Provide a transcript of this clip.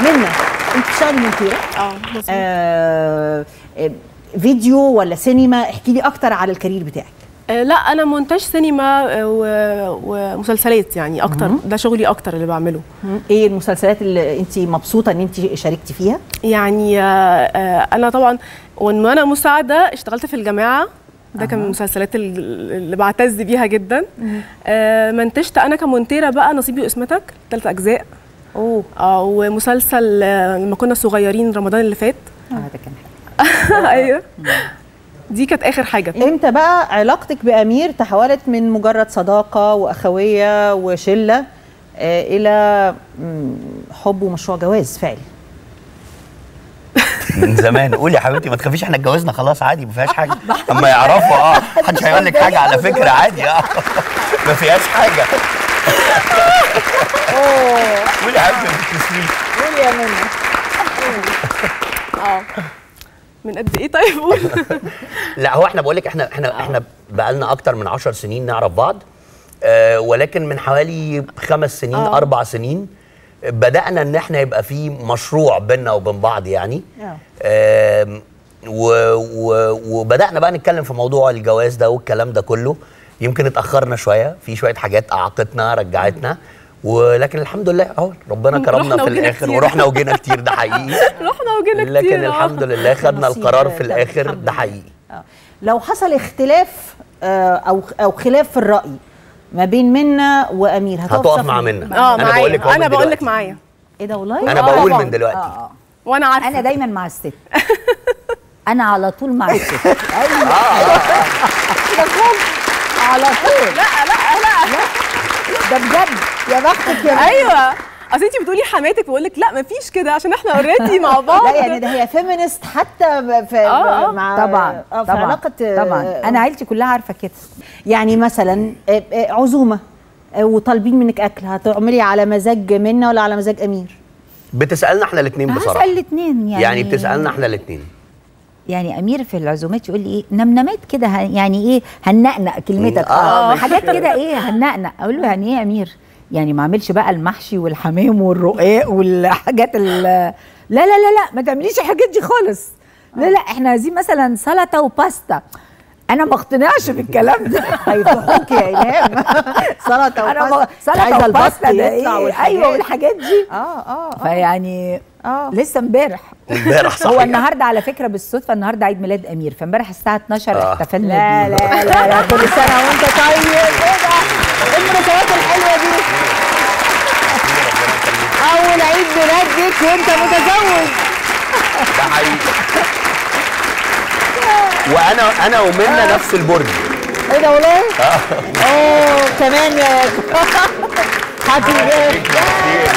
منى انت بتشتغلي مونتيره اه مظبوط. آه آه، فيديو ولا سينما احكي لي اكتر على الكارير بتاعك آه، لا انا مونتاج سينما آه، و- ومسلسلات يعني اكتر ده شغلي اكتر اللي بعمله ايه المسلسلات اللي انت مبسوطه ان انت شاركتي فيها يعني آه، آه، انا طبعا وان انا مساعده اشتغلت في الجامعه ده كان من المسلسلات ال- اللي بعتز بيها جدا آه، منتجت انا كمونتيره بقى نصيبي واسمتك ثلاث اجزاء اوه اه ومسلسل آه، لما كنا صغيرين رمضان اللي فات آه ده كان حلو ايوه دي كانت اخر حاجه امتى بقى علاقتك بامير تحولت من مجرد صداقه واخويه وشله آه الى مم، حب ومشروع جواز فعلي من زمان قولي يا حبيبتي ما تخافيش احنا اتجوزنا خلاص عادي ما فيهاش حاجه اما يعرفوا اه محدش هيقول لك حاجه على فكره عادي اه ما فيهاش حاجه قولي يا حبيبتي ما تتكسفيش قولي يا منى من قد ايه طيب قول لا هو احنا بقول لك احنا احنا احنا بقالنا اكتر من 10 سنين نعرف بعض آه ولكن من حوالي خمس سنين آه. اربع سنين بدانا ان احنا يبقى في مشروع بيننا وبين بعض يعني آه. آم، و و وبدانا بقى نتكلم في موضوع الجواز ده والكلام ده كله يمكن اتاخرنا شويه في شويه حاجات اعاقتنا رجعتنا ولكن الحمد لله اهو ربنا كرمنا رحنا في وجينا الاخر كتير. ورحنا وجينا كتير ده حقيقي رحنا وجينا كتير لكن آه. الحمد لله خدنا نصيب القرار في ده الاخر الحمد ده لله. حقيقي آه. لو حصل اختلاف آه، او او خلاف في الراي ما بين منى وامير هتقف هتقف صف مع مين؟ منى. اه أنا معايا بقول لك أهو انا من بقول لك دلوقتي. معايا ايه ده والله انا آه، بقول طبعاً. من دلوقتي اه اه وانا عارفه انا دايما مع الست انا على طول مع الست على طول لا لا لا ده بجد يا بختك يا منى. ايوه اصل انت بتقولي حماتك بقول لك لا مفيش كده عشان احنا اوريدي مع بعض لا يعني ده هي فيمينست حتى ب- في آه، آه. مع طبعا آه، في طبعا علاقه طبعا انا عيلتي كلها عارفه كده يعني مثلا آه، آه، عزومه آه، وطالبين منك اكل هتعملي على مزاج منى ولا على مزاج امير؟ بتسالنا احنا الاثنين بصراحه هسال الاثنين يعني يعني بتسالنا احنا الاثنين يعني امير في العزومات يقول لي ايه نمنمات كده ه- يعني ايه هنقنق كلمتك آه، اه حاجات كده ايه هنقنق اقول له يعني ايه يا امير يعني ما اعملش بقى المحشي والحمام والرقاق والحاجات ال لا لا لا لا ما تعمليش الحاجات دي خالص لا لا احنا عايزين مثلا سلطه وباستا انا ما اقتنعش بالكلام ده هيفضحوك يا ايهاب سلطه انا وباستا. ما- سلطه عايزة البط وباستا ده يطلع ايه والحاجات. ايوه والحاجات دي اه اه اه فيعني اه لسه امبارح امبارح صحيح هو النهارده على فكره بالصدفه النهارده عيد ميلاد امير فامبارح الساعه 12 آه. احتفلنا لا بيه لا لا لا كل سنه وانت طيب ايه ده؟ ايه المناسبات الحلوه دي؟ اول عيد ميلادك وانت متزوج ده حقيقي وانا انا ومنى نفس البرج ايه ده والله؟ اوه كمان يا هابي كتير.